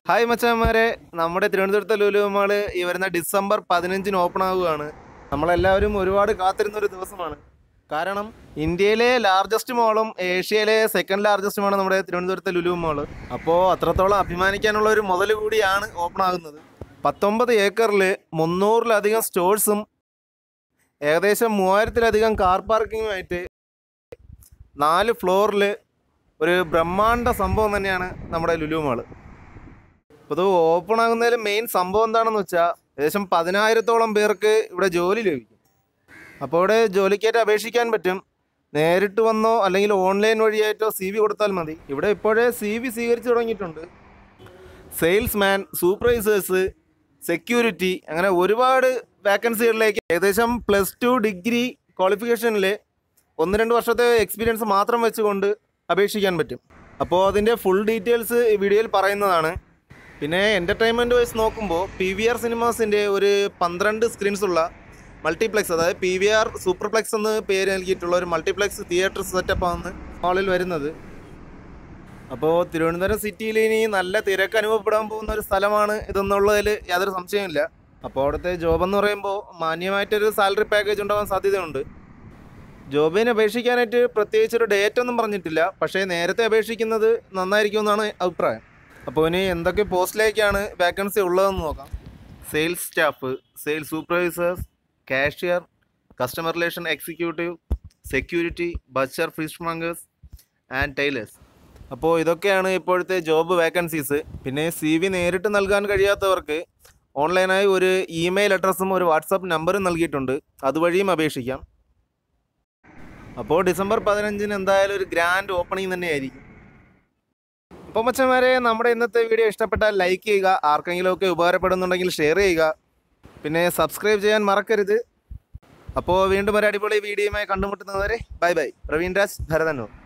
hi മച്ചാന്മാരെ നമ്മുടെ തിരുവനന്തപുരത്തെ Lulu mall ഈ വരുന്ന ഡിസംബർ പതിനഞ്ചിന് ഓപ്പൺ ആവുകയാണ് നമ്മളെല്ലാവരും ഒരുപാട് കാത്തിരുന്ന ഒരു ദിവസമാണ് കാരണം ഇന്ത്യയിലെ ലാർജസ്റ്റ് മാളും ഏഷ്യയിലെ സെക്കൻഡ് ലാർജസ്റ്റ് മാളും നമ്മുടെ തിരുവനന്തപുരത്തെ ലുലു മാള് അപ്പോൾ അത്രത്തോളം അഭിമാനിക്കാനുള്ള ഒരു മുതൽ കൂടിയാണ് ഓപ്പൺ ആകുന്നത് പത്തൊമ്പത് ഏക്കറിൽ മുന്നൂറിലധികം സ്റ്റോഴ്സും ഏകദേശം മൂവായിരത്തിലധികം കാർ പാർക്കിങ്ങുമായിട്ട് നാല് ഫ്ലോറിൽ ഒരു ബ്രഹ്മാണ്ഡ സംഭവം തന്നെയാണ് നമ്മുടെ ലുലു മാള് അപ്പോൾ ഇത് ഓപ്പൺ ആകുന്നതിൽ മെയിൻ സംഭവം എന്താണെന്ന് വെച്ചാൽ ഏകദേശം പതിനായിരത്തോളം പേർക്ക് ഇവിടെ ജോലി ലഭിക്കും അപ്പോൾ ഇവിടെ ജോലിക്കായിട്ട് അപേക്ഷിക്കാൻ പറ്റും നേരിട്ട് വന്നോ അല്ലെങ്കിൽ ഓൺലൈൻ വഴിയായിട്ടോ സി വി കൊടുത്താൽ മതി ഇവിടെ ഇപ്പോഴേ സി വി സ്വീകരിച്ചു തുടങ്ങിയിട്ടുണ്ട് സെയിൽസ്മാൻ സൂപ്പർവൈസേഴ്സ് സെക്യൂരിറ്റി അങ്ങനെ ഒരുപാട് വാക്കൻസികളിലേക്ക് ഏകദേശം പ്ലസ് ടു ഡിഗ്രി ക്വാളിഫിക്കേഷനിൽ ഒന്ന് രണ്ട് വർഷത്തെ എക്സ്പീരിയൻസ് മാത്രം വെച്ചുകൊണ്ട് അപേക്ഷിക്കാൻ പറ്റും അപ്പോൾ അതിൻ്റെ ഫുൾ ഡീറ്റെയിൽസ് ഈ വീഡിയോയിൽ പറയുന്നതാണ് പിന്നെ എൻ്റർടൈൻമെൻറ്റ് വൈസ് നോക്കുമ്പോൾ പി വി ആർ സിനിമാസിൻ്റെ ഒരു പന്ത്രണ്ട് സ്ക്രീൻസ് ഉള്ള മൾട്ടിപ്ലെക്സ് അതായത് പി വി ആർ സൂപ്പർപ്ലെക്സ് എന്ന് പേര് നൽകിയിട്ടുള്ള ഒരു മൾട്ടിപ്ലെക്സ് തിയേറ്റർ സെറ്റപ്പാണ് ഹാളിൽ വരുന്നത് അപ്പോൾ തിരുവനന്തപുരം സിറ്റിയിൽ ഇനി നല്ല തിരക്ക് അനുഭവപ്പെടാൻ പോകുന്ന ഒരു സ്ഥലമാണ് ഇതെന്നുള്ളതിൽ യാതൊരു സംശയമില്ല അപ്പോൾ അവിടുത്തെ ജോബ് എന്ന് പറയുമ്പോൾ മാന്യമായിട്ടൊരു സാലറി പാക്കേജ് ഉണ്ടാവാൻ സാധ്യതയുണ്ട് ജോബിന് അപേക്ഷിക്കാനായിട്ട് പ്രത്യേകിച്ച് ഒരു ഡേറ്റ് ഒന്നും പറഞ്ഞിട്ടില്ല പക്ഷേ നേരത്തെ അപേക്ഷിക്കുന്നത് നന്നായിരിക്കുമെന്നാണ് അഭിപ്രായം അപ്പോൾ ഇനി എന്തൊക്കെ പോസ്റ്റിലേക്കാണ് വാക്കൻസി ഉള്ളതെന്ന് നോക്കാം sales staff sales supervisors cashier customer relation executive security butcher fish mongers and tailors അപ്പോൾ ഇതൊക്കെയാണ് ഇപ്പോഴത്തെ ജോബ് വേക്കൻസീസ് പിന്നെ സി വി നേരിട്ട് നൽകാൻ കഴിയാത്തവർക്ക് ഓൺലൈനായി ഒരു ഇമെയിൽ അഡ്രസ്സും ഒരു വാട്സപ്പ് നമ്പറും നൽകിയിട്ടുണ്ട് അതുവഴിയും അപേക്ഷിക്കാം അപ്പോൾ ഡിസംബർ പതിനഞ്ചിന് എന്തായാലും ഒരു ഗ്രാൻഡ് ഓപ്പണിംഗ് തന്നെയായിരിക്കും അപ്പോൾ മച്ചന്മാരെ നമ്മുടെ ഇന്നത്തെ വീഡിയോ ഇഷ്ടപ്പെട്ടാൽ ലൈക്ക് ചെയ്യുക ആർക്കെങ്കിലുമൊക്കെ ഉപകാരപ്പെടുന്നുണ്ടെങ്കിൽ ഷെയർ ചെയ്യുക പിന്നെ സബ്സ്ക്രൈബ് ചെയ്യാൻ മറക്കരുത് അപ്പോൾ വീണ്ടും ഒരു അടിപൊളി വീഡിയോയുമായി കണ്ടുമുട്ടുന്നവരെ ബൈ ബൈ പ്രവീൺ രാജ് ഭരതന്നൂർ